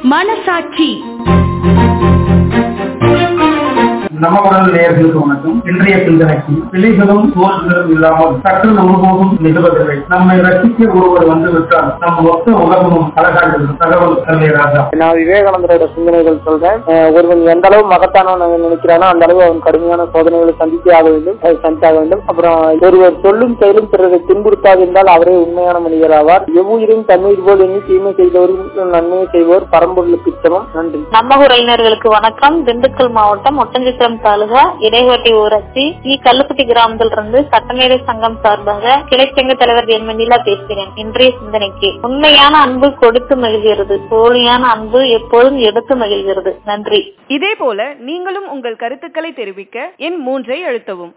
மனசாட்சி நம்ம குரல் நேயர்களுக்கு வணக்கம் இன்றைய சிந்தனைக்கு பிழைகளும் தோல்களும் இல்லாமல் சற்று ஒருபோதும் நிகழ்வதில்லை நம்மை ரசிக்க ஒருவர் வந்து விட்டால் நம் மொத்த உலகமும் அழகாகிறது தகவல் கல்வி ராஜா நான் விவேகானந்தரோட சிந்தனைகள் சொல்றேன் அஹ் ஒருவன் எந்த அளவு மகத்தானவன் நினைக்கிறானோ அந்த அளவு அவன் கடுமையான சோதனைகளை சந்தித்தே ஆக வேண்டும் அதை சந்தித்தாக வேண்டும் அப்புறம் ஒருவர் சொல்லும் செயலும் பிறரை துன்புறுத்தாது என்றால் அவரே உண்மையான மனிதர் ஆவார் எவ்வுயிரும் தன்னுயிர் போல் எண்ணி தீமை செய்தவரும் நன்மையை செய்வோர் பரம்பொருளுக்கு உத்தமம் நன்றி நம்ம உறவினர்களுக்கு வணக்கம் திண்டுக்கல் மாவட்டம் ஒட்டஞ்சித்திரம் தாலுகா இடைவட்டி ஊராட்சி இ கல்லுக்குட்டி கிராமத்தில் இருந்து சட்டமேதை சங்கம் சார்பாக கிளைச்சங்க தலைவர் என் வெண்ணிலா பேசுகிறேன் இன்றைய சிந்தனைக்கு உண்மையான அன்பு கொடுத்து மகிழ்கிறது போலியான அன்பு எப்போதும் எடுத்து மகிழ்கிறது நன்றி இதே போல நீங்களும் உங்கள் கருத்துக்களை தெரிவிக்க எண் மூன்றை அழுத்தவும்